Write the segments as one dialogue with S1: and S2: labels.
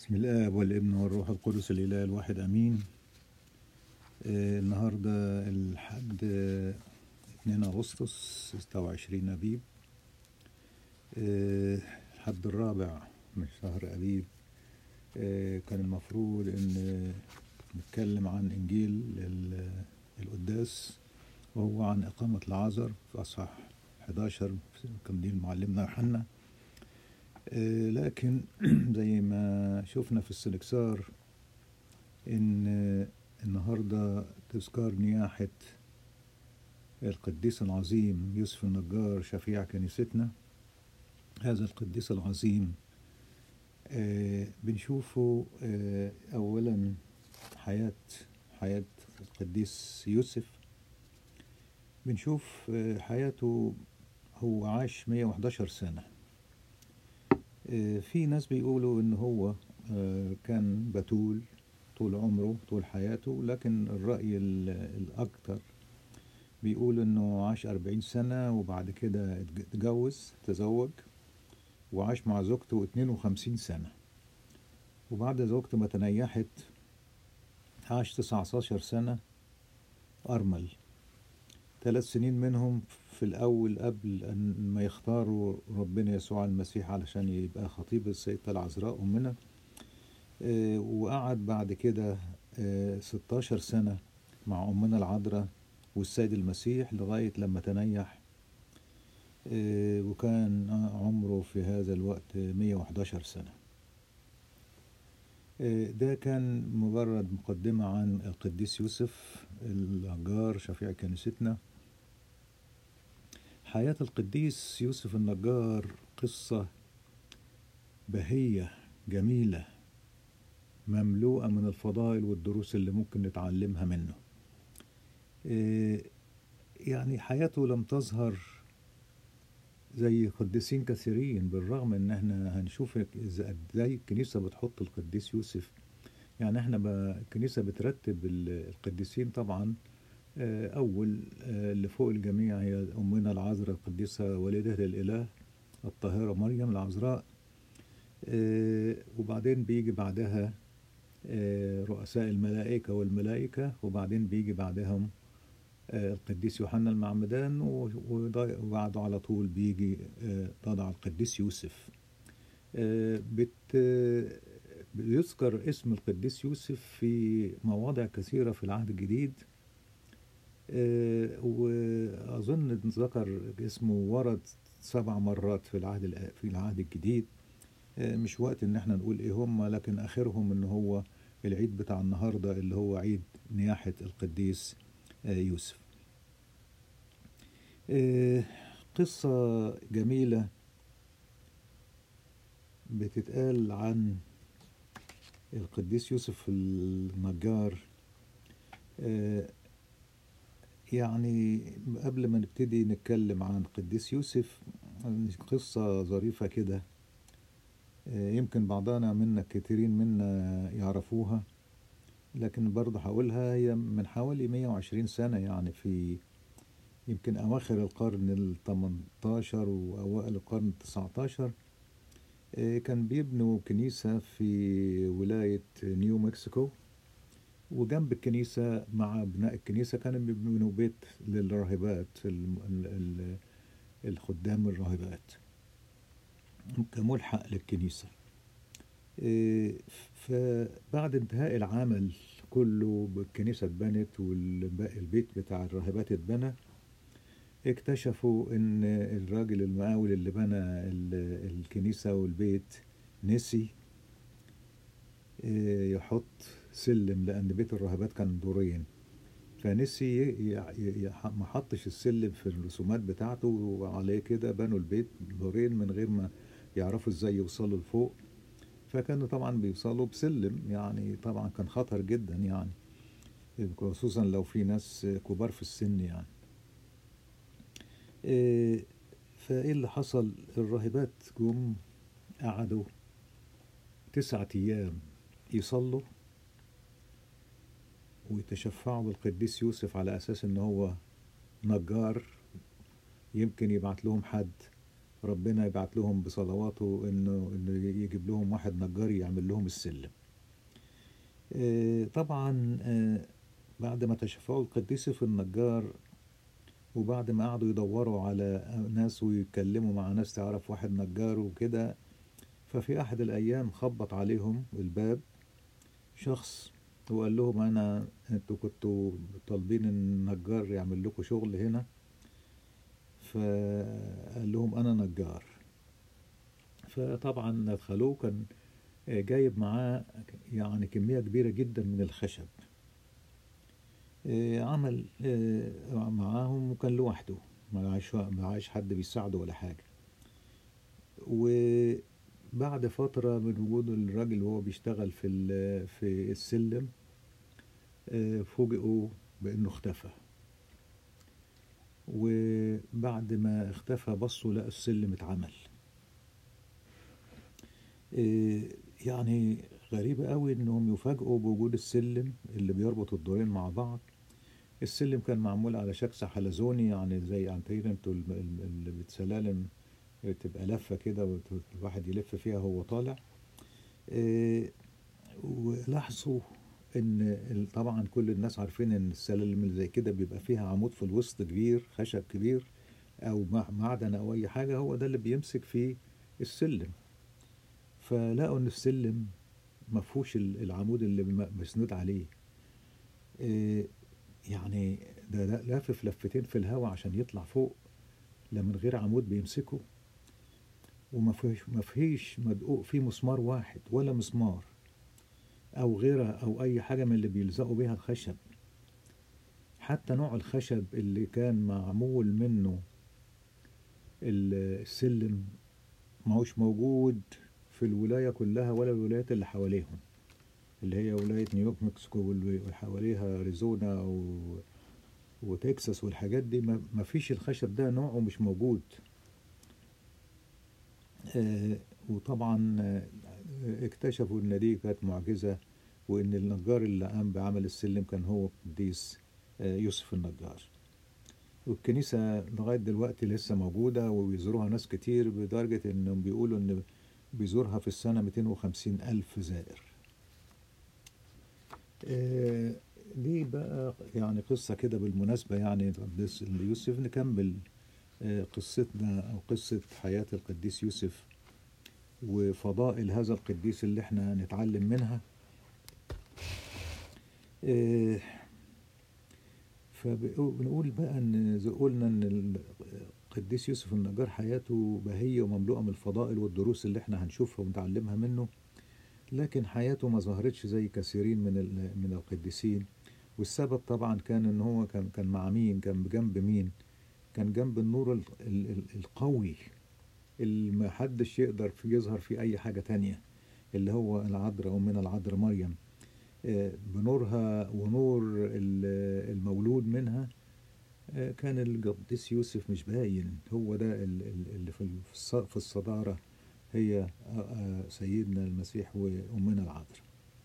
S1: بسم الآب والابن والروح القدس الإله الواحد أمين آه، النهاردة الحد آه، 2 أغسطس 26 أبيب آه، الحد الرابع من شهر أبيب آه، كان المفروض إن نتكلم عن إنجيل ال- القداس وهو عن إقامة العذر في أصحاح 11 كان دي معلمنا يوحنا آه، لكن زي ما شفنا في السنكسار ان آه، النهارده تذكار نياحة القديس العظيم يوسف النجار شفيع كنيستنا هذا القديس العظيم آه، بنشوفه آه، اولا حياة حياة القديس يوسف بنشوف آه، حياته هو عاش 111 سنة آه، في ناس بيقولوا ان هو آه، كان بتول طول عمره طول حياته لكن الرأي ال- الأكثر بيقول انه عاش 40 سنة وبعد كده اتج- اتجوز تزوج وعاش مع زوجته 52 سنة وبعد زوجته ما تنيحت عاش 19 سنة أرمل ثلاث سنين منهم في الأول قبل أن ما يختاروا ربنا يسوع المسيح علشان يبقى خطيب السيدة العذراء أمنا آه، وقعد بعد كده آه، 16 سنة مع أمنا العذراء والسيد المسيح لغاية لما تنيح آه، وكان عمره في هذا الوقت 111 سنة آه، ده كان مجرد مقدمة عن القديس يوسف النجار شفيع كنيستنا حياة القديس يوسف النجار قصة بهية جميلة مملوءة من الفضائل والدروس اللي ممكن نتعلمها منه إيه، يعني حياته لم تظهر زي قديسين كثيرين بالرغم ان احنا هنشوف إز- ازاي الكنيسة بتحط القديس يوسف يعني احنا ب- الكنيسة بترتب ال- القديسين طبعا آه، أول آه، اللي فوق الجميع هي أمنا العذراء القديسة والدة الإله الطاهرة مريم العذراء آه، وبعدين بيجي بعدها آه، رؤساء الملائكة والملائكة وبعدين بيجي بعدهم آه، القديس يوحنا المعمدان و- وضا- وبعده على طول بيجي آه، تضع القديس يوسف آه، بت بيذكر اسم القديس يوسف في مواضع كثيرة في العهد الجديد آه، وأظن ذكر اسمه ورد سبع مرات في العهد الأ- في العهد الجديد آه، مش وقت ان احنا نقول ايه هم لكن اخرهم ان هو العيد بتاع النهارده اللي هو عيد نياحة القديس آه، يوسف آه، قصة جميلة بتتقال عن القديس يوسف النجار آه، يعني قبل ما نبتدي نتكلم عن القديس يوسف قصة ظريفة كده آه، يمكن بعضنا منا كتيرين منا يعرفوها لكن برضه هقولها هي من حوالي 120 سنة يعني في يمكن أواخر القرن ال 18 وأوائل القرن ال 19 آه، كان بيبنوا كنيسة في ولاية نيو مكسيكو وجنب الكنيسة مع بناء الكنيسة كانوا بيبنوا بيت للراهبات الم- ال- ال- الخدام الراهبات كملحق للكنيسة إيه، فبعد انتهاء العمل كله بالكنيسة اتبنت والبيت بتاع الراهبات اتبنى اكتشفوا ان الراجل المقاول اللي بنى ال- الكنيسة والبيت نسي إيه، يحط سلم لان بيت الراهبات كان دورين فنسي ي- ي- ي- ما حطش السلم في الرسومات بتاعته وعليه كده بنوا البيت دورين من غير ما يعرفوا ازاي يوصلوا لفوق فكانوا طبعا بيوصلوا بسلم يعني طبعا كان خطر جدا يعني خصوصا لو في ناس كبار في السن يعني إيه، فايه اللي حصل الراهبات جم قعدوا تسعة ايام يصلوا ويتشفعوا بالقديس يوسف على اساس ان هو نجار يمكن يبعت لهم حد ربنا يبعت لهم بصلواته انه انه يجيب لهم واحد نجار يعمل لهم السلم آه، طبعا آه، بعد ما تشفعوا القديس في النجار وبعد ما قعدوا يدوروا على ناس ويتكلموا مع ناس تعرف واحد نجار وكده ففي أحد الأيام خبط عليهم الباب شخص وقال لهم أنا أنتوا كنتوا طالبين النجار يعمل لكم شغل هنا فقال لهم أنا نجار فطبعا دخلوه كان جايب معاه يعني كمية كبيرة جدا من الخشب آه، عمل آه، معاهم وكان لوحده معاش معاش حد بيساعده ولا حاجة وبعد فترة من وجود الراجل وهو بيشتغل في ال- في السلم آه، فوجئوا بأنه اختفى وبعد ما اختفى بصوا لقوا السلم اتعمل آه، يعني غريبة قوي انهم يفاجئوا بوجود السلم اللي بيربط الدورين مع بعض السلم كان معمول على شكل حلزوني يعني زي عارفين انتوا الم- الم- اللي بتسلالم تبقى لفة كده والواحد يلف فيها وهو طالع آه، ولاحظوا ان ال- طبعا كل الناس عارفين ان السلالم اللي زي كده بيبقى فيها عمود في الوسط كبير خشب كبير او مع- معدن او اي حاجة هو ده اللي بيمسك فيه السلم فلقوا ان السلم مفهوش ال- العمود اللي م- مسنود عليه إيه، يعني ده لا- لافف لفتين في الهواء عشان يطلع فوق لا من غير عمود بيمسكه وما فيش ما فيش مدقوق فيه مسمار واحد ولا مسمار او غيره او اي حاجه من اللي بيلزقوا بيها الخشب حتى نوع الخشب اللي كان معمول منه ال- السلم ما هوش موجود في الولايه كلها ولا الولايات اللي حواليهم اللي هي ولايه نيويورك مكسيكو واللي حواليها اريزونا و... وتكساس والحاجات دي ما ما فيش الخشب ده نوعه مش موجود آه، وطبعا آه، اكتشفوا ان دي كانت معجزة وان النجار اللي قام بعمل السلم كان هو قديس آه، يوسف النجار والكنيسة لغاية دلوقتي لسه موجودة وبيزوروها ناس كتير بدرجة انهم بيقولوا ان بيزورها في السنة 250 ألف زائر آه، دي بقى يعني قصة كده بالمناسبة يعني القديس يوسف نكمل آه، قصتنا أو قصة حياة القديس يوسف وفضائل هذا القديس اللي احنا نتعلم منها آه، فبنقول بقى ان زي قلنا ان القديس يوسف النجار حياته بهية ومملوءة من الفضائل والدروس اللي احنا هنشوفها ونتعلمها منه لكن حياته ما ظهرتش زي كثيرين من ال- من القديسين والسبب طبعا كان ان هو كان كان مع مين كان بجنب مين كان جنب النور ال- ال- ال- القوي اللي ما حدش يقدر في يظهر في اي حاجة تانية اللي هو العذراء أمنا العذراء مريم آه، بنورها ونور ال- المولود منها آه، كان القديس يوسف مش باين هو ده ال- ال- اللي في الص- في الصدارة هي آه، آه، سيدنا المسيح وأمنا العذراء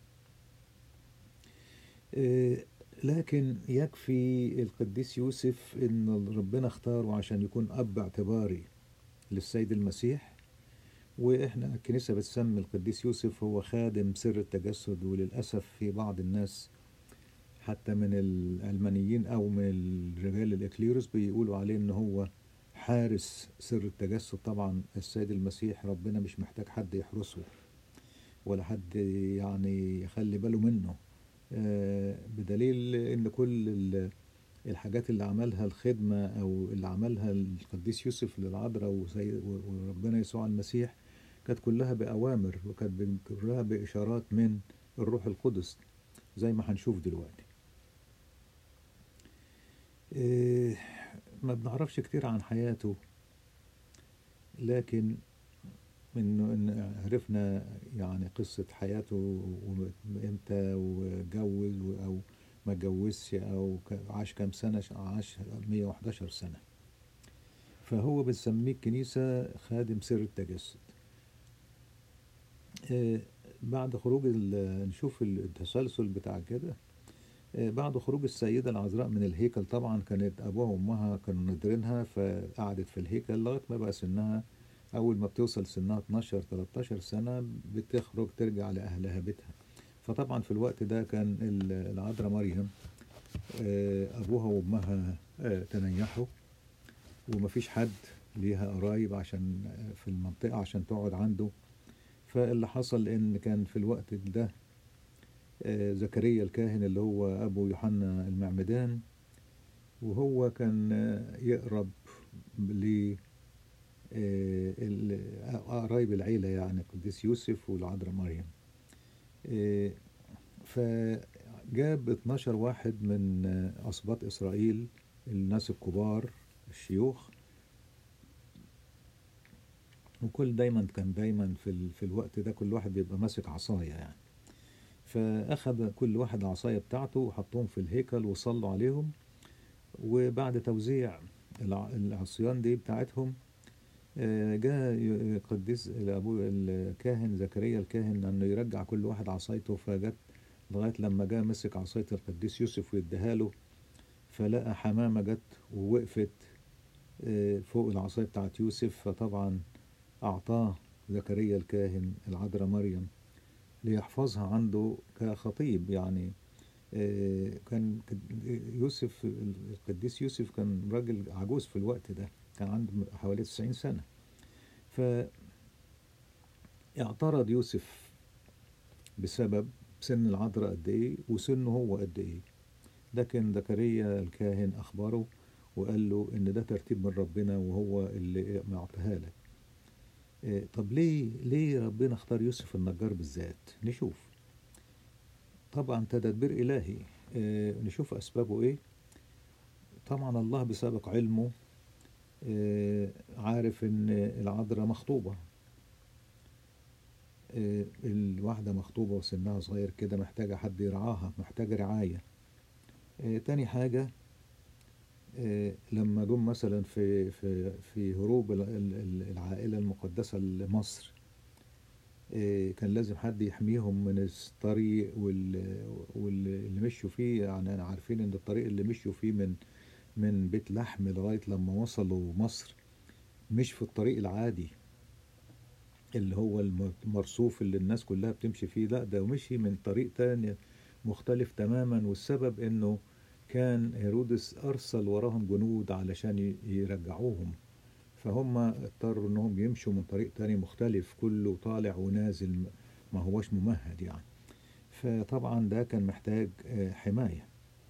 S1: آه، لكن يكفي القديس يوسف ان ربنا اختاره عشان يكون اب اعتباري للسيد المسيح واحنا الكنيسة بتسمي القديس يوسف هو خادم سر التجسد وللأسف في بعض الناس حتى من العلمانيين او من الرجال الاكليروس بيقولوا عليه ان هو حارس سر التجسد طبعا السيد المسيح ربنا مش محتاج حد يحرسه ولا حد يعني يخلي باله منه آه، بدليل ان كل ال- الحاجات اللي عملها الخدمة او اللي عملها القديس يوسف للعذراء وسي- وربنا يسوع المسيح كانت كلها بأوامر وكانت كلها بإشارات من الروح القدس زي ما هنشوف دلوقتي إيه، ما بنعرفش كتير عن حياته لكن انه ان عرفنا يعني قصة حياته وامتى وجوز او ما جوزش او ك- عاش كام سنة عاش 111 سنة فهو بنسميه الكنيسة خادم سر التجسد آه، بعد خروج ال- نشوف التسلسل بتاع كده آه، بعد خروج السيدة العذراء من الهيكل طبعا كانت أبوها وأمها كانوا نادرينها فقعدت في الهيكل لغاية ما بقى سنها أول ما بتوصل سنها 12 13 سنة بتخرج ترجع لأهلها بيتها فطبعا في الوقت ده كان ال- العذراء مريم آه، أبوها وأمها آه، تنيحوا ومفيش حد ليها قرايب عشان آه، في المنطقة عشان تقعد عنده فاللي حصل إن كان في الوقت ده آه، زكريا الكاهن اللي هو أبو يوحنا المعمدان وهو كان آه، يقرب ل آه، ال- قرايب العيلة يعني القديس يوسف والعذراء مريم آه، فجاب 12 واحد من آه، أسباط إسرائيل الناس الكبار الشيوخ وكل دايما كان دايما في, ال... في الوقت ده كل واحد بيبقى ماسك عصاية يعني فأخذ كل واحد العصاية بتاعته وحطهم في الهيكل وصلوا عليهم وبعد توزيع الع- العصيان دي بتاعتهم آه، جاء ي- قديس أبو الكاهن زكريا الكاهن أنه يرجع كل واحد عصايته فجت لغاية لما جاء مسك عصاية القديس يوسف ويديها له فلقى حمامة جت ووقفت آه، فوق العصاية بتاعت يوسف فطبعا أعطاه زكريا الكاهن العذراء مريم ليحفظها عنده كخطيب يعني آه، كان كد- يوسف القديس يوسف كان راجل عجوز في الوقت ده كان عنده حوالي 90 سنة فاعترض يوسف بسبب سن العذراء قد ايه وسنه هو قد ايه لكن زكريا الكاهن اخبره وقال له ان ده ترتيب من ربنا وهو اللي معطيها لك إيه، طب ليه ليه ربنا اختار يوسف النجار بالذات نشوف طبعا تدبير الهي إيه، نشوف اسبابه ايه طبعا الله بسابق علمه إيه، عارف ان العذراء مخطوبة إيه، الواحدة مخطوبة وسنها صغير كده محتاجة حد يرعاها محتاجة رعاية إيه، تاني حاجة إيه، لما جم مثلا في في في هروب ال- ال- ال- العائلة المقدسة لمصر إيه، كان لازم حد يحميهم من الطريق وال- واللي مشوا فيه يعني أنا عارفين ان الطريق اللي مشوا فيه من من بيت لحم لغاية لما وصلوا مصر مش في الطريق العادي اللي هو الم- المرصوف اللي الناس كلها بتمشي فيه لا ده مشي من طريق تاني مختلف تماما والسبب انه كان هيرودس ارسل وراهم جنود علشان ي- يرجعوهم فهم اضطروا انهم يمشوا من طريق تاني مختلف كله طالع ونازل ما هوش ممهد يعني فطبعا ده كان محتاج آه، حماية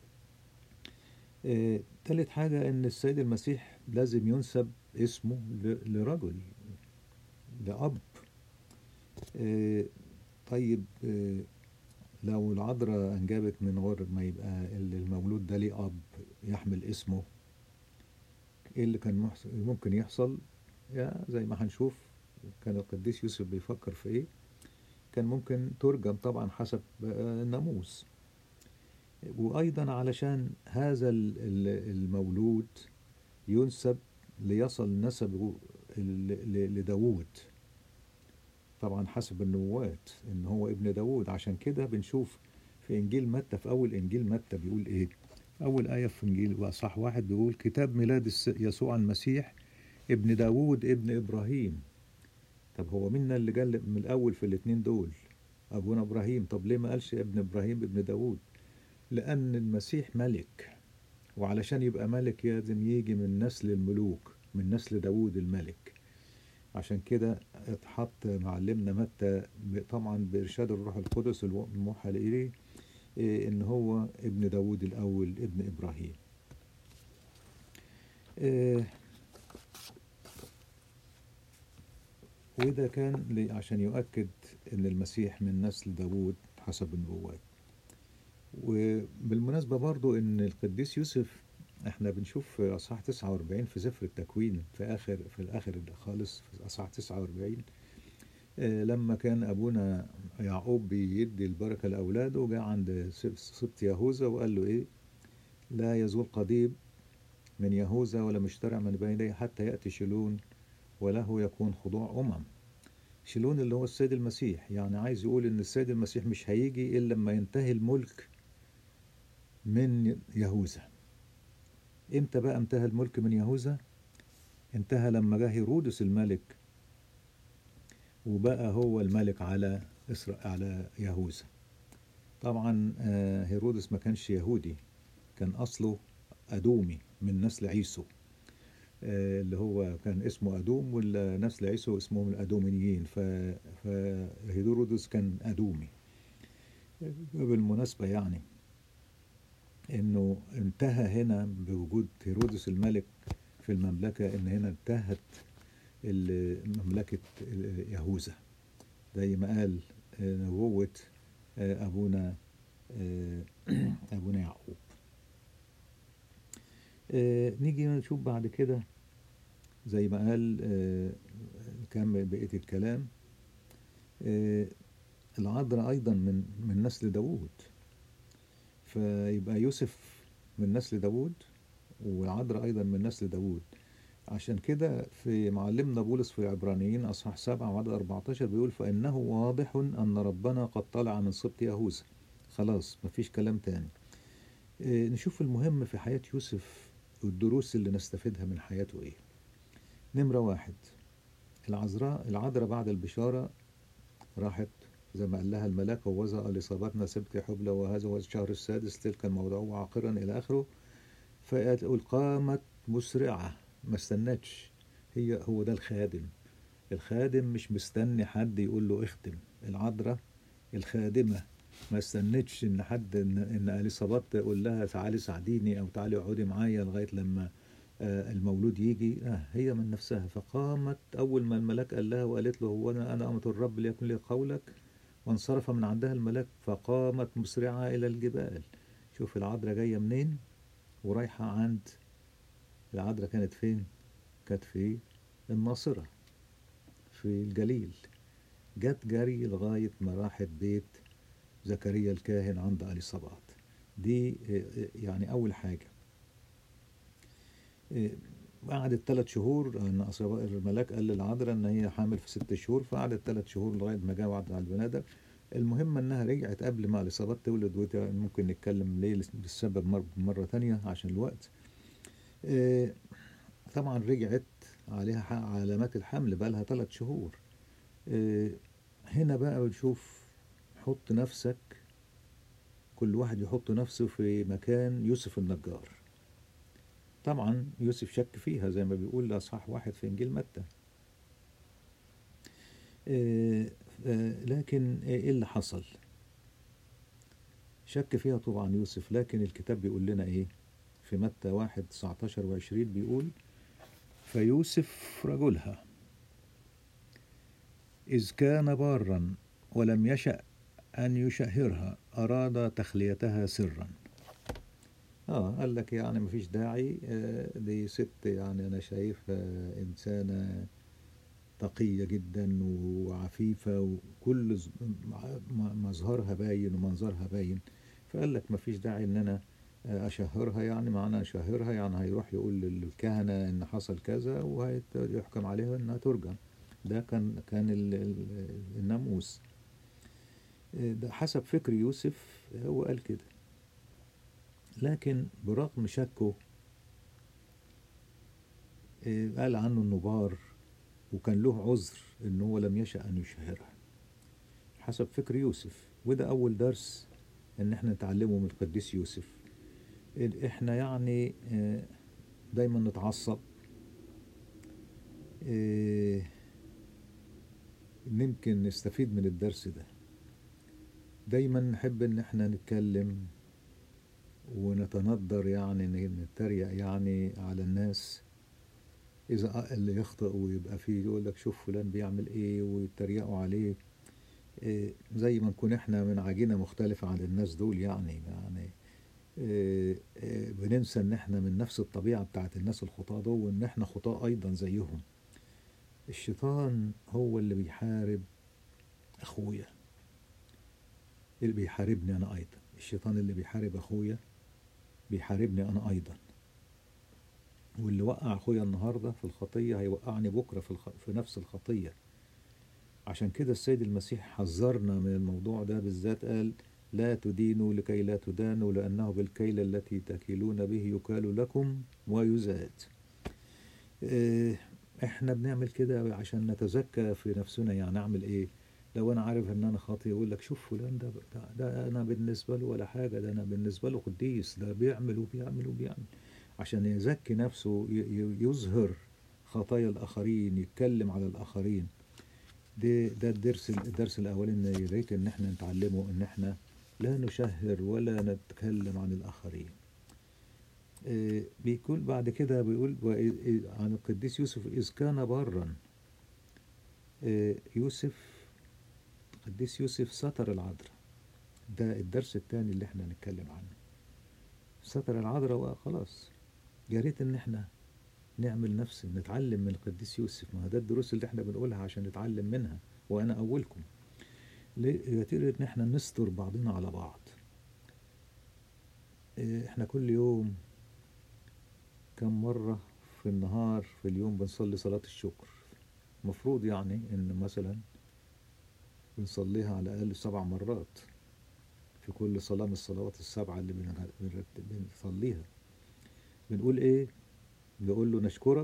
S1: آه، تالت حاجة ان السيد المسيح لازم ينسب اسمه ل- لرجل لأب آه، طيب آه، لو العذراء أنجبت من غير ما يبقى ال- المولود ده ليه أب يحمل اسمه إيه اللي كان محس- ممكن يحصل يا زي ما هنشوف كان القديس يوسف بيفكر في إيه كان ممكن ترجم طبعا حسب آه، الناموس وأيضا علشان هذا ال- ال- المولود ينسب ليصل نسبه ل- ل- لداوود طبعا حسب النبوات ان هو ابن داوود عشان كده بنشوف في انجيل متى في اول انجيل متى بيقول ايه اول ايه في انجيل واصح واحد بيقول كتاب ميلاد الس- يسوع المسيح ابن داوود ابن ابراهيم طب هو مين اللي قال من الاول في الاتنين دول ابونا ابراهيم طب ليه ما قالش ابن ابراهيم ابن داوود لان المسيح ملك وعلشان يبقى ملك لازم يجي من نسل الملوك من نسل داوود الملك عشان كده اتحط معلمنا متى ب- طبعا بإرشاد الروح القدس الو- الموحى إليه إيه، إن هو ابن داوود الأول ابن إبراهيم إيه، وده كان ل- عشان يؤكد إن المسيح من نسل داوود حسب النبوات وبالمناسبة برضو إن القديس يوسف احنا بنشوف في اصحاح 49 في سفر التكوين في اخر في الاخر خالص في اصحاح 49 آه، لما كان ابونا يعقوب بيدي البركه لاولاده جاء عند س- سبط يهوذا وقال له ايه لا يزول قضيب من يهوذا ولا مشترع من بين يديه حتى ياتي شيلون وله يكون خضوع امم شيلون اللي هو السيد المسيح يعني عايز يقول ان السيد المسيح مش هيجي الا لما ينتهي الملك من يهوذا امتى بقى انتهى الملك من يهوذا انتهى لما جه هيرودس الملك وبقى هو الملك على إسرا على يهوذا طبعا آه، هيرودس ما كانش يهودي كان أصله أدومي من نسل عيسو آه، اللي هو كان اسمه أدوم والنسل عيسو اسمهم الأدوميين ف- فهيرودس كان أدومي بالمناسبة يعني انه انتهى هنا بوجود هيرودس الملك في المملكة ان هنا انتهت ال- مملكة يهوذا زي ما قال آه، نبوة آه، أبونا آه، أبونا يعقوب آه، نيجي نشوف بعد كده زي ما قال آه، كمل بقية الكلام آه، العذراء أيضا من من نسل داوود فيبقى يوسف من نسل داوود والعذراء أيضا من نسل داوود عشان كده في معلمنا بولس في عبرانيين أصحاح 7 وعدد 14 بيقول فإنه واضح أن ربنا قد طلع من سبط يهوذا خلاص مفيش كلام تاني إيه، نشوف المهم في حياة يوسف والدروس اللي نستفيدها من حياته إيه نمرة واحد العذراء العذراء بعد البشارة راحت زي ما قال لها الملاك ووزع لصابتنا سبت حبلى وهذا هو الشهر السادس تلك الموضوع عاقرا إلى آخره فقال قامت مسرعة ما استنتش هي هو ده الخادم الخادم مش مستني حد يقول له اختم العذراء الخادمة ما استنتش ان حد ان, إن اليصابات تقول لها تعالي ساعديني او تعالي اقعدي معايا لغايه لما آه، المولود يجي آه هي من نفسها فقامت اول ما الملاك قال لها وقالت له هو انا انا امه الرب ليكن لي قولك وانصرف من عندها الملاك فقامت مسرعه الى الجبال شوف العذراء جايه منين ورايحه عند العذراء كانت فين كانت في الناصره في الجليل جت جري لغايه ما راحت بيت زكريا الكاهن عند اليصابات دي آه، آه، يعني اول حاجه إيه، قعدت ثلاث شهور ان أصاب- الملاك قال للعذراء ان هي حامل في ست شهور فقعدت ثلاث شهور لغايه ما جه وعد على البنادر المهم انها رجعت قبل ما اليصابات تولد وده ممكن نتكلم ليه بالسبب مر مره تانية عشان الوقت إيه، طبعا رجعت عليها ح- علامات الحمل بقى لها ثلاث شهور إيه، هنا بقى بنشوف حط نفسك كل واحد يحط نفسه في مكان يوسف النجار طبعا يوسف شك فيها زي ما بيقول اصحاح واحد في انجيل متى آه، آه، لكن ايه اللي حصل شك فيها طبعا يوسف لكن الكتاب بيقول لنا ايه في متى واحد 19 وعشرين بيقول فيوسف رجلها إذ كان بارا ولم يشأ أن يشهرها أراد تخليتها سرا اه قال لك يعني مفيش داعي آه، دي ست يعني انا شايفها انسانه تقيه جدا وعفيفه وكل ز- م- مظهرها باين ومنظرها باين فقال لك مفيش داعي ان انا آه، اشهرها يعني معنى اشهرها يعني هيروح يقول للكهنه ان حصل كذا وهيحكم عليها انها ترجم ده كان كان ال- ال- الناموس آه، ده حسب فكر يوسف هو قال كده لكن برغم شكه آه، قال عنه انه بار وكان له عذر ان هو لم يشأ ان يشهرها حسب فكر يوسف وده اول درس ان احنا نتعلمه من القديس يوسف إن احنا يعني آه، دايما نتعصب آه، ممكن نستفيد من الدرس ده دايما نحب ان احنا نتكلم ونتندر يعني ن- نتريق يعني على الناس إذا اللي يخطئ ويبقى فيه يقول لك شوف فلان بيعمل إيه ويتريقوا عليه إيه زي ما نكون إحنا من عجينة مختلفة عن الناس دول يعني يعني إيه إيه بننسى إن إحنا من نفس الطبيعة بتاعت الناس الخطاة دول وإن إحنا خطاة أيضا زيهم الشيطان هو اللي بيحارب أخويا اللي بيحاربني أنا أيضا الشيطان اللي بيحارب أخويا بيحاربني أنا أيضا واللي وقع أخويا النهاردة في الخطية هيوقعني بكرة في, الخ... في نفس الخطية عشان كده السيد المسيح حذرنا من الموضوع ده بالذات قال لا تدينوا لكي لا تدانوا لأنه بالكيل التي تكيلون به يكال لكم ويزاد آه، احنا بنعمل كده عشان نتزكى في نفسنا يعني اعمل ايه لو انا عارف ان انا خاطئ يقول لك شوف فلان ده, ده, ده انا بالنسبه له ولا حاجه ده انا بالنسبه له قديس ده بيعمل وبيعمل وبيعمل عشان يزكي نفسه ي- ي- يظهر خطايا الاخرين يتكلم على الاخرين ده ده الدرس الدرس الاولاني يا ريت ان احنا نتعلمه ان احنا لا نشهر ولا نتكلم عن الاخرين آه، بيقول بعد كده بيقول وإ- عن القديس يوسف إذ كان برا آه، يوسف القديس يوسف ستر العذراء ده الدرس الثاني اللي احنا هنتكلم عنه ستر العذراء وخلاص يا ريت ان احنا نعمل نفس نتعلم من القديس يوسف ما هو ده الدروس اللي احنا بنقولها عشان نتعلم منها وانا اولكم ليه يا ريت ان احنا نستر بعضنا على بعض آه، احنا كل يوم كم مرة في النهار في اليوم بنصلي صلاة الشكر مفروض يعني ان مثلا بنصليها على الأقل سبع مرات في كل صلاة من الصلوات السبعة اللي بن- بنرتب- بنصليها بنقول ايه بنقول له نشكرك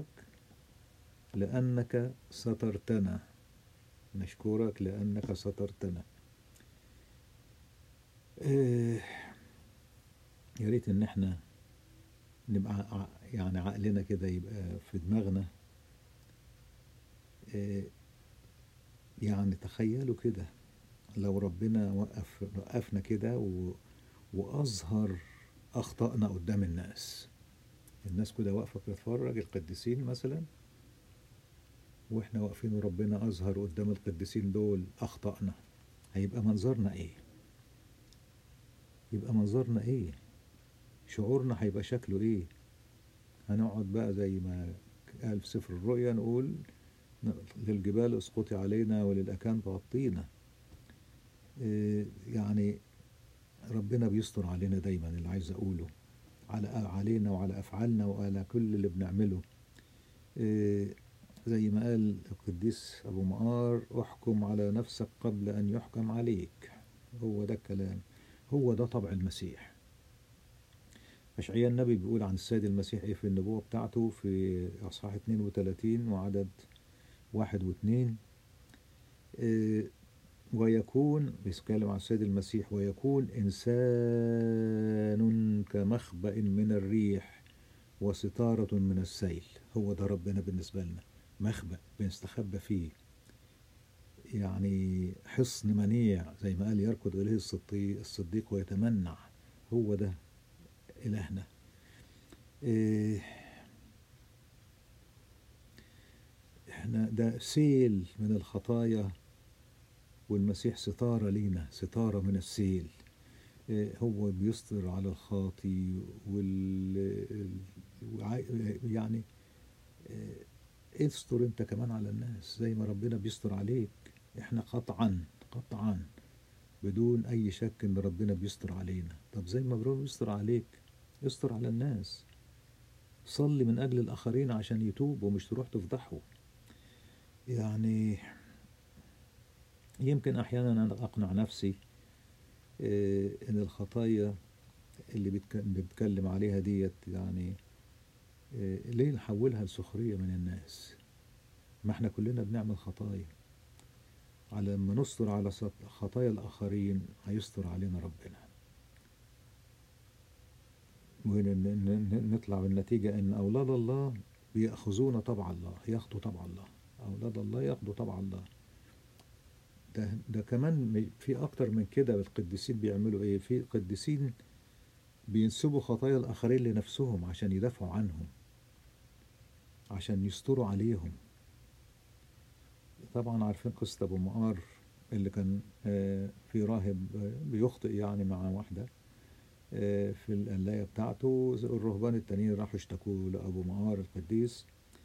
S1: لأنك سترتنا نشكرك لأنك سترتنا إيه يا ريت ان احنا نبقى ع- يعني عقلنا كده يبقى في دماغنا إيه يعني تخيلوا كده لو ربنا وقف وقفنا كده و... وأظهر أخطائنا قدام الناس الناس كده واقفة بتتفرج القديسين مثلا واحنا واقفين وربنا أظهر قدام القديسين دول أخطائنا هيبقى منظرنا إيه؟ يبقى منظرنا إيه؟ شعورنا هيبقى شكله إيه؟ هنقعد بقى زي ما قال في سفر الرؤيا نقول للجبال اسقطي علينا وللأكام تغطينا إيه يعني ربنا بيستر علينا دايما اللي عايز أقوله على علينا وعلى أفعالنا وعلى كل اللي بنعمله إيه زي ما قال القديس أبو مقار احكم على نفسك قبل أن يحكم عليك هو ده الكلام هو ده طبع المسيح أشعياء النبي بيقول عن السيد المسيح إيه في النبوة بتاعته في أصحاح 32 وعدد واحد واثنين إيه ويكون بيتكلم عن السيد المسيح ويكون إنسان كمخبأ من الريح وستارة من السيل هو ده ربنا بالنسبة لنا مخبأ بنستخبى فيه يعني حصن منيع زي ما قال يركض إليه الصديق, الصديق ويتمنع هو ده إلهنا إيه احنا ده سيل من الخطايا والمسيح ستارة لينا ستارة من السيل إيه هو بيستر على الخاطي وال يعني إيه استر انت كمان على الناس زي ما ربنا بيستر عليك احنا قطعا قطعا بدون اي شك ان ربنا بيستر علينا طب زي ما ربنا بيستر عليك استر على الناس صلي من اجل الاخرين عشان يتوبوا مش تروح تفضحوا يعني يمكن احيانا انا اقنع نفسي إيه ان الخطايا اللي بنتكلم عليها ديت يعني إيه ليه نحولها لسخريه من الناس ما احنا كلنا بنعمل خطايا على لما نستر على خطايا الاخرين هيستر علينا ربنا ونطلع بالنتيجة ان اولاد الله بيأخذون طبع الله ياخدوا طبع الله اولاد الله ياخدوا طبع الله ده, ده كمان في اكتر من كده القديسين بيعملوا ايه في قديسين بينسبوا خطايا الاخرين لنفسهم عشان يدافعوا عنهم عشان يستروا عليهم طبعا عارفين قصة ابو مقار اللي كان في راهب بيخطئ يعني مع واحدة في القلاية بتاعته الرهبان التانيين راحوا اشتكوا لأبو مقار القديس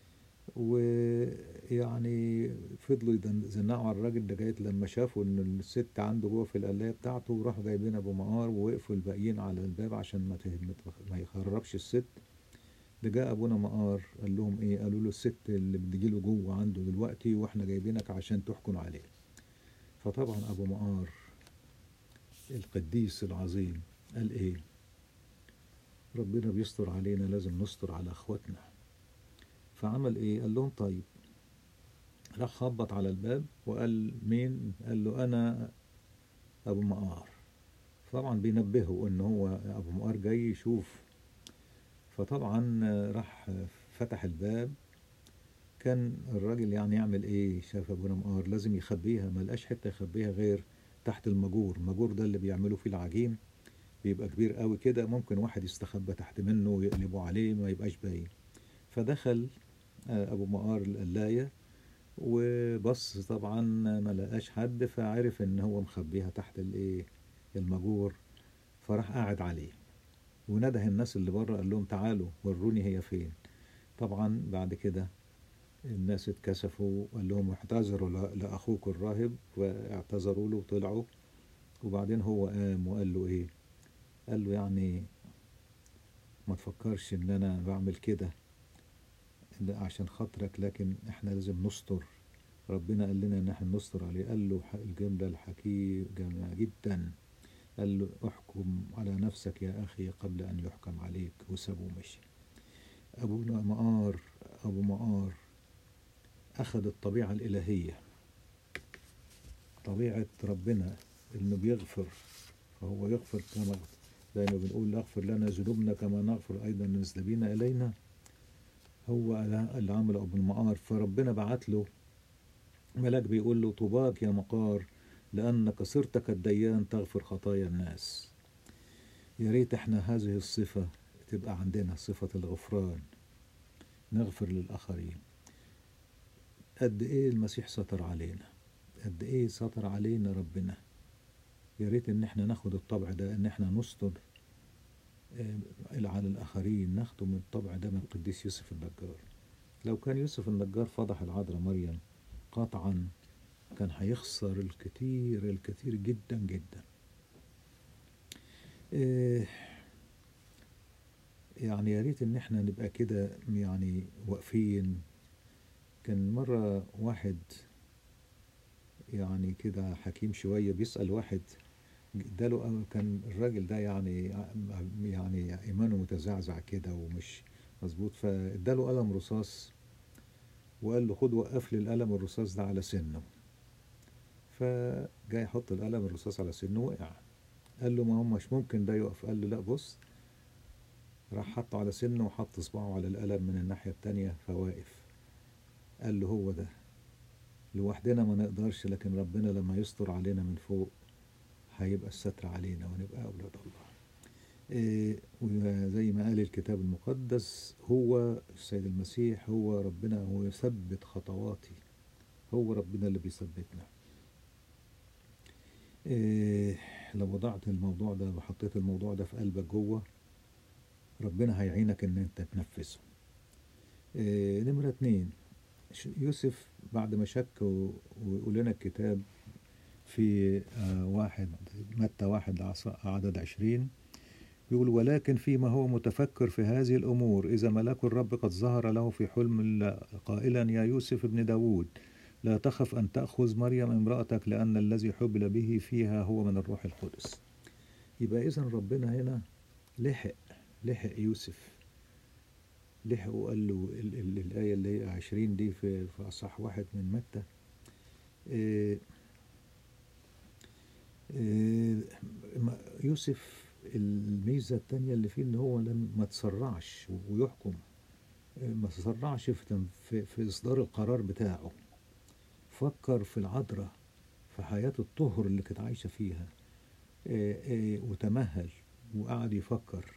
S1: ويعني فضلوا يزنقوا على الراجل ده لغايه لما شافوا ان الست عنده جوه في القلايه بتاعته وراحوا جايبين ابو مقار ووقفوا الباقيين على الباب عشان ما ما يخربش الست ده جاء ابونا مقار قال لهم ايه قالوا له الست اللي بتجيله جوه عنده دلوقتي واحنا جايبينك عشان تحكم عليه فطبعا ابو مقار القديس العظيم قال ايه ربنا بيستر علينا لازم نستر على اخواتنا فعمل ايه قال لهم طيب راح خبط على الباب وقال مين قال له انا ابو مقار طبعا بينبهه ان هو ابو مقار جاي يشوف فطبعا راح فتح الباب كان الراجل يعني يعمل ايه شاف ابونا مقار لازم يخبيها ما لقاش حته يخبيها غير تحت المجور المجور ده اللي بيعملوا فيه العجين بيبقى كبير قوي كده ممكن واحد يستخبى تحت منه ويقلبوا عليه ما يبقاش باين فدخل ابو مقار القلايه وبص طبعا ما لقاش حد فعرف ان هو مخبيها تحت الايه المجور فراح قاعد عليه ونده الناس اللي بره قال لهم تعالوا وروني هي فين طبعا بعد كده الناس اتكسفوا وقال لهم اعتذروا لاخوك الراهب واعتذروا له وطلعوا وبعدين هو قام وقال له ايه قال له يعني ما تفكرش ان انا بعمل كده عشان خاطرك لكن احنا لازم نستر ربنا قال لنا ان احنا نستر عليه قال له الجملة الحكيم جميلة جدا قال له احكم على نفسك يا اخي قبل ان يحكم عليك وسابه مشي ابو مقار ابو مقار اخذ الطبيعة الالهية طبيعة ربنا انه بيغفر فهو يغفر كما زي ما بنقول اغفر لنا ذنوبنا كما نغفر ايضا المذنبين الينا هو اللي عمل ابو المقار فربنا بعت له ملاك بيقول له طوباك يا مقار لانك صرت كالديان تغفر خطايا الناس يا ريت احنا هذه الصفة تبقى عندنا صفة الغفران نغفر للآخرين قد ايه المسيح ستر علينا قد ايه ستر علينا ربنا يا ريت ان احنا ناخد الطبع ده ان احنا نستر على الآخرين ناخده من الطبع ده من القديس يوسف النجار لو كان يوسف النجار فضح العذراء مريم قطعا كان هيخسر الكثير الكثير جدا جدا إيه يعني يا ريت ان احنا نبقى كده يعني واقفين كان مرة واحد يعني كده حكيم شوية بيسأل واحد اداله كان الراجل ده يعني يعني ايمانه متزعزع كده ومش مظبوط فاداله قلم رصاص وقال له خد وقف لي القلم الرصاص ده على سنه فجاي يحط القلم الرصاص على سنه وقع قال له ما هو مش ممكن ده يقف قال له لا بص راح حطه على سنه وحط صباعه على القلم من الناحية التانية فواقف قال له هو ده لوحدنا ما نقدرش لكن ربنا لما يستر علينا من فوق هيبقى الستر علينا ونبقى أولاد الله إيه وزي ما قال الكتاب المقدس هو السيد المسيح هو ربنا هو يثبت خطواتي هو ربنا اللي بيثبتنا إيه لو وضعت الموضوع ده وحطيت الموضوع ده في قلبك جوه ربنا هيعينك ان انت تنفذه إيه نمرة اتنين يوسف بعد ما شك ويقول لنا الكتاب في واحد متى واحد عدد عشرين يقول ولكن فيما هو متفكر في هذه الأمور إذا ملاك الرب قد ظهر له في حلم قائلا يا يوسف ابن داود لا تخف أن تأخذ مريم امرأتك لأن الذي حبل به فيها هو من الروح القدس يبقى إذا ربنا هنا لحق لحق يوسف لحق وقال له ال ال الآية اللي هي عشرين دي في, في أصح واحد من متى إيه إيه يوسف الميزة التانية اللي فيه إن هو لم ما تسرعش ويحكم ما تسرعش في, في, في إصدار القرار بتاعه فكر في العذراء في حياة الطهر اللي كانت عايشة فيها إيه إيه وتمهل وقعد يفكر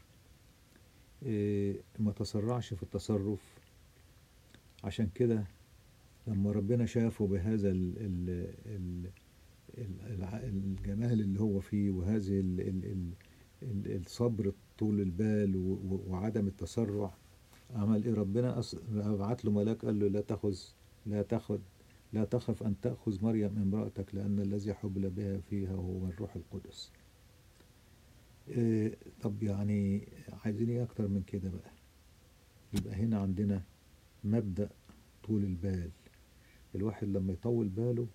S1: ما تسرعش في التصرف عشان كده لما ربنا شافه بهذا ال ال ال الجمال اللي هو فيه وهذه ال ال ال الصبر طول البال وعدم التسرع عمل ايه ربنا بعت له ملاك قال له لا تاخذ لا تاخذ لا تخف ان تاخذ مريم امراتك لان الذي حبل بها فيها هو الروح القدس إيه طب يعني عايزين ايه اكتر من كده بقى يبقى هنا عندنا مبدأ طول البال الواحد لما يطول باله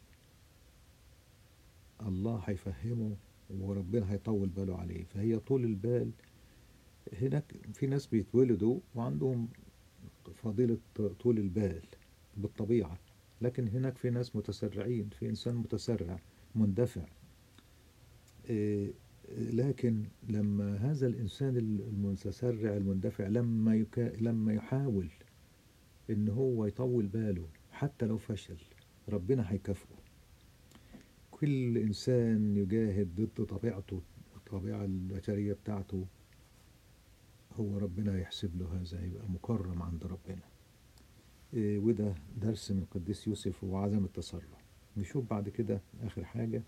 S1: الله هيفهمه وربنا هيطول باله عليه فهي طول البال هناك في ناس بيتولدوا وعندهم فضيلة طول البال بالطبيعة لكن هناك في ناس متسرعين في إنسان متسرع مندفع إيه، لكن لما هذا الإنسان المتسرع المندفع لما يكا لما يحاول إن هو يطول باله حتى لو فشل ربنا هيكافئه كل إنسان يجاهد ضد طبيعته الطبيعة البشرية بتاعته هو ربنا يحسب له هذا يبقى مكرم عند ربنا إيه، وده درس من القديس يوسف وعدم التسرع نشوف بعد كده آخر حاجة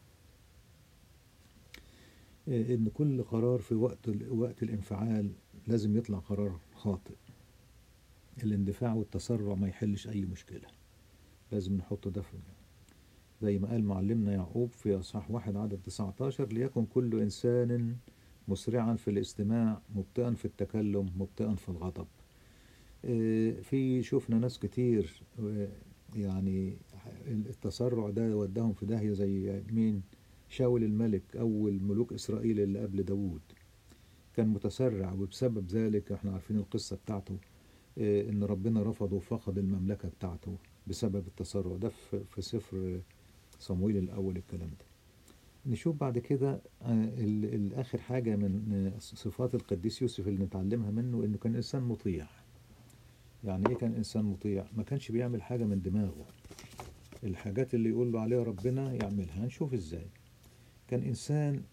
S1: إيه، إن كل قرار في وقت وقت الانفعال لازم يطلع قرار خاطئ الاندفاع والتسرع ما يحلش أي مشكلة لازم نحط ده في زي ما قال معلمنا يعقوب في أصحاح واحد عدد 19 ليكن كل إنسان مسرعا في الاستماع مبطئا في التكلم مبطئا في الغضب إيه، في شفنا ناس كتير آه، يعني التسرع ده وداهم في داهية زي مين شاول الملك أول ملوك إسرائيل اللي قبل داوود كان متسرع وبسبب ذلك احنا عارفين القصة بتاعته إيه، ان ربنا رفضه وفقد المملكة بتاعته بسبب التسرع ده في في سفر صمويل الأول الكلام ده نشوف بعد كده آه، ال- الآخر حاجة من آه، صفات القديس يوسف اللي نتعلمها منه إنه كان إنسان مطيع يعني إيه كان إنسان مطيع ما كانش بيعمل حاجة من دماغه الحاجات اللي يقول له عليها ربنا يعملها هنشوف إزاي كان إنسان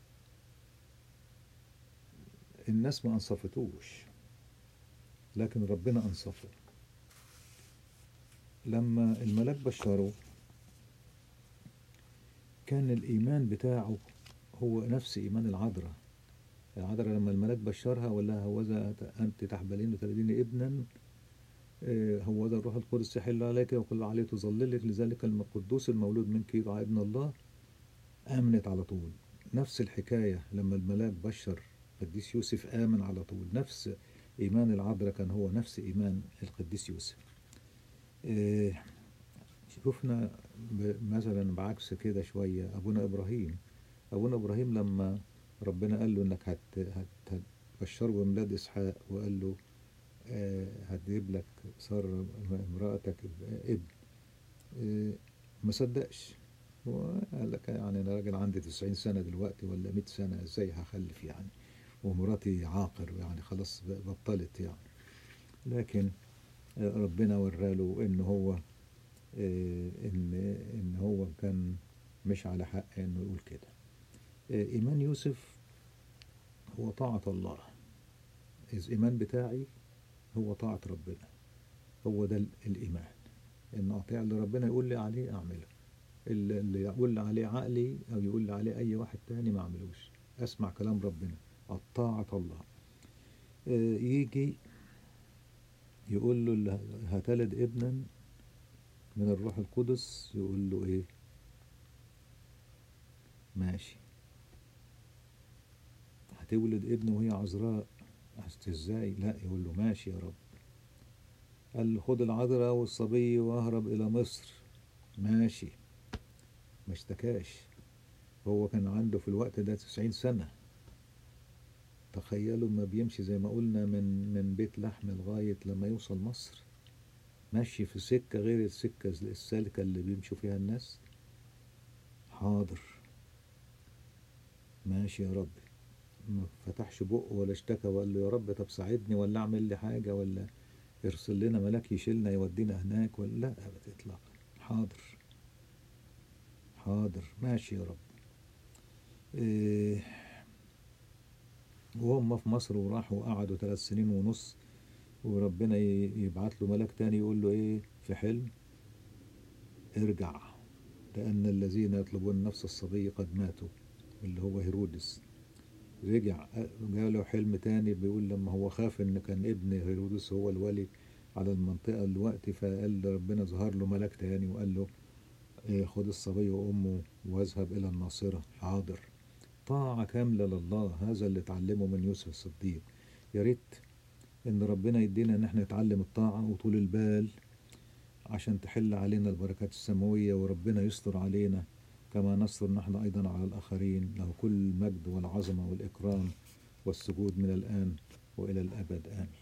S1: الناس ما أنصفتوش لكن ربنا أنصفه لما الملاك بشره كان الإيمان بتاعه هو نفس إيمان العذراء العذراء لما الملاك بشرها وقال لها هوذا أنت تحبلين وتلدين ابنا آه، هوذا الروح القدس يحل عليك وكل عليه تظللك لذلك القدوس المولود منك يدعى ابن الله آمنت على طول نفس الحكاية لما الملاك بشر القديس يوسف آمن على طول نفس إيمان العذراء كان هو نفس إيمان القديس يوسف آه، شفنا ب- مثلا بعكس كده شوية أبونا إبراهيم أبونا إبراهيم لما ربنا قال له إنك هت هت هتبشره بميلاد إسحاق وقال له آه، هتجيب لك سارة امرأتك ابن آه، ما صدقش وقال لك يعني أنا راجل عندي 90 سنة دلوقتي ولا 100 سنة إزاي هخلف يعني ومراتي عاقر يعني خلاص بطلت يعني لكن آه، ربنا وراله إن هو آه، ان ان هو كان مش على حق انه يقول كده آه، ايمان يوسف هو طاعة الله إذ ايمان بتاعي هو طاعة ربنا هو ده ال- الايمان ان اطيع اللي ربنا يقول لي عليه اعمله اللي اللي يقول لي عليه عقلي او يقول لي عليه اي واحد تاني ما اعملوش اسمع كلام ربنا الطاعة الله آه، يجي يقول له اللي هتلد ابنا من الروح القدس يقول له ايه ماشي هتولد ابن وهي عذراء قلت ازاي لا يقول له ماشي يا رب قال له خد العذراء والصبي واهرب الى مصر ماشي ما اشتكاش هو كان عنده في الوقت ده 90 سنة تخيلوا ما بيمشي زي ما قلنا من من بيت لحم لغاية لما يوصل مصر ماشي في سكة غير السكة السالكة اللي بيمشوا فيها الناس حاضر ماشي يا رب ما فتحش بقه ولا اشتكى وقال له يا رب طب ساعدني ولا اعمل لي حاجة ولا ارسل لنا ملاك يشيلنا يودينا هناك ولا لا ابدا اطلاقا حاضر حاضر ماشي يا رب إيه وهم في مصر وراحوا وقعدوا ثلاث سنين ونص وربنا ي- يبعت له ملاك تاني يقول له ايه في حلم ارجع لأن الذين يطلبون نفس الصبي قد ماتوا اللي هو هيرودس رجع جاله حلم تاني بيقول لما هو خاف ان كان ابن هيرودس هو الولي على المنطقة الوقت فقال ربنا ظهر له ملاك تاني وقال له إيه، خد الصبي وأمه واذهب إلى الناصرة حاضر طاعة كاملة لله هذا اللي اتعلمه من يوسف الصديق يا ريت ان ربنا يدينا ان احنا نتعلم الطاعة وطول البال عشان تحل علينا البركات السماوية وربنا يستر علينا كما نستر نحن أيضا على الآخرين له كل المجد والعظمة والإكرام والسجود من الآن وإلى الأبد آمين